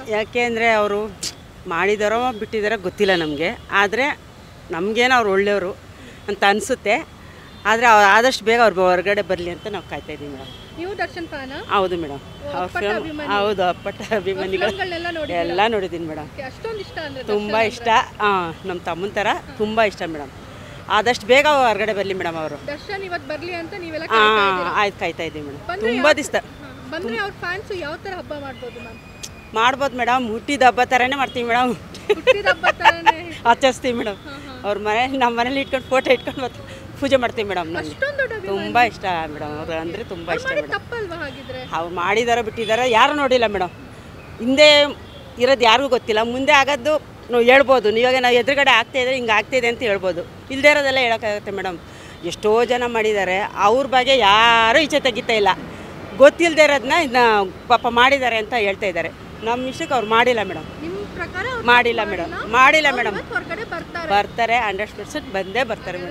ಯಾಕೆ ಅಂದರೆ ಅವರು ಮಾಡಿದಾರೋ ಬಿಟ್ಟಿದಾರೋ ಗೊತ್ತಿಲ್ಲ ನಮಗೆ ಆದರೆ ನಮಗೇನೋ ಅವ್ರು ಒಳ್ಳೆಯವರು ಅಂತ ಅನಿಸುತ್ತೆ ಆದರೆ ಆದಷ್ಟು ಬೇಗ ಅವ್ರು ಹೊರಗಡೆ ಬರಲಿ ಅಂತ ನಾವು ಕಾಯ್ತಾ ಇದ್ದೀವಿ ಮೇಡಮ್ ನೀವು ದರ್ಶನ್ ಫ್ಯಾನ ಹೌದು ಮೇಡಮ್ ಅವ್ರ ಅಪ್ಪಟ ಫಿಲ್ಮ್ ಅಭಿಮಾನಿ. ಹೌದು ಅಪ್ಪಟ ಅಭಿಮಾನಿಗಳು ಫಿಲ್ಮ್ಗಳನ್ನೆಲ್ಲ ನೋಡಿ ಎಲ್ಲ ನೋಡಿದ್ದೀನಿ ಮೇಡಮ್ ಅಷ್ಟೊಂದು ಇಷ್ಟ ಅಂದ್ರೆ ತುಂಬ ಇಷ್ಟ ಹಾಂ ನಮ್ಮ ತಮ್ಮನ ಥರ ತುಂಬ ಇಷ್ಟ ಮೇಡಮ್ ಆದಷ್ಟು ಬೇಗ ಹೊರಗಡೆ ಬರಲಿ ಮೇಡಮ್ ಅವರು ದರ್ಶನ್ ಇವತ್ತು ಬರ್ಲಿ ಅಂತ ನೀವೆಲ್ಲ ಹಾಂ ಆಯ್ತು ಕಾಯ್ತಾ ಇದ್ದೀವಿ ಮೇಡಮ್ ಬಂದ್ರೆ ತುಂಬ ದಿವಸ ಹಾ, ಬಂದ್ರೆ ಅವ್ರ ಫ್ಯಾನ್ಸ್ ಯಾವ ತರ ಹಬ್ಬ ಮಾಡ್ಬೋದು ಮ್ಯಾಮ್ ಮಾಡ್ಬೋದು ಮೇಡಮ್ ಹುಟ್ಟಿದ ಹಬ್ಬ ಥರನೇ ಮಾಡ್ತೀವಿ ಮೇಡಮ್ ಹುಟ್ಟಿದ ಹಬ್ಬ ತರನೇ ಆಚರಿಸ್ತೀವಿ ಮೇಡಮ್ ಅವ್ರ ಮನೆ ನಮ್ಮ ಮನೇಲಿ ಇಟ್ಕೊಂಡು ಫೋಟೋ ಇಟ್ಕೊಂಡು ಮತ್ತೆ ಪೂಜೆ ಮಾಡ್ತೀವಿ ಮೇಡಮ್ ನಮಗೆ ಅಷ್ಟೊಂದು ದೊಡ್ಡ ಅಭಿಮಾನಿ. ತುಂಬ ಇಷ್ಟ ಮೇಡಮ್ ಅವ್ರು ಅಂದರೆ ತುಂಬ ಇಷ್ಟ ಮಾಡಿದ್ ಮೇಡಮ್ ತಪ್ಪಲ್ವಾ ಹಾಗಿದ್ರೆ ಅವ್ರು ಮಾಡಿದಾರೋ ಬಿಟ್ಟಿದಾರೋ ಯಾರು ನೋಡಿಲ್ಲ ಮೇಡಮ್ ಹಿಂದೆ ಇರೋದು ಯಾರಿಗೂ ಗೊತ್ತಿಲ್ಲ ಮುಂದೆ ಆಗೋದು ನಾವು ಹೇಳ್ಬೋದು ಇವಾಗ ನಾವು ಎದುರುಗಡೆ ಆಗ್ತಾ ಇದ್ರೆ ಹಿಂಗೆ ಆಗ್ತಿದೆ ಅಂತ ಹೇಳ್ಬೋದು ಇಲ್ಲದೇ ಇರೋದೆಲ್ಲ ಹೇಳೋಕ್ಕಾಗುತ್ತೆ ಮೇಡಮ್ ಎಷ್ಟೋ ಜನ ಮಾಡಿದ್ದಾರೆ ಅವ್ರ ಬಗ್ಗೆ ಯಾರೂ ಈಚೆ ತೆಗಿತಾ ಇಲ್ಲ ಗೊತ್ತಿಲ್ಲದೆ ಇರೋದನ್ನ ಇದನ್ನ ಪಾಪ ಮಾಡಿದ್ದಾರೆ ಅಂತ ಹೇಳ್ತಾ ಇದ್ದಾರೆ ನಮ್ಮ ಇಷ್ಟಕ್ಕೆ ಅವ್ರು ಮಾಡಿಲ್ಲ ಮೇಡಮ್ ನಿಮ್ ಪ್ರಕಾರ ಅವ್ರು ಮಾಡಿಲ್ಲ ಮೇಡಮ್ ಮಾಡಿಲ್ಲ ಮೇಡಮ್ ಇವತ್ತು ಹೊರಗಡೆ ಬರ್ತಾರೆ ಬರ್ತಾರೆ ಹಂಡ್ರೆಡ್ ಪರ್ಸೆಂಟ್ ಬಂದೇ ಬರ್ತಾರೆ ಮೇಡಮ್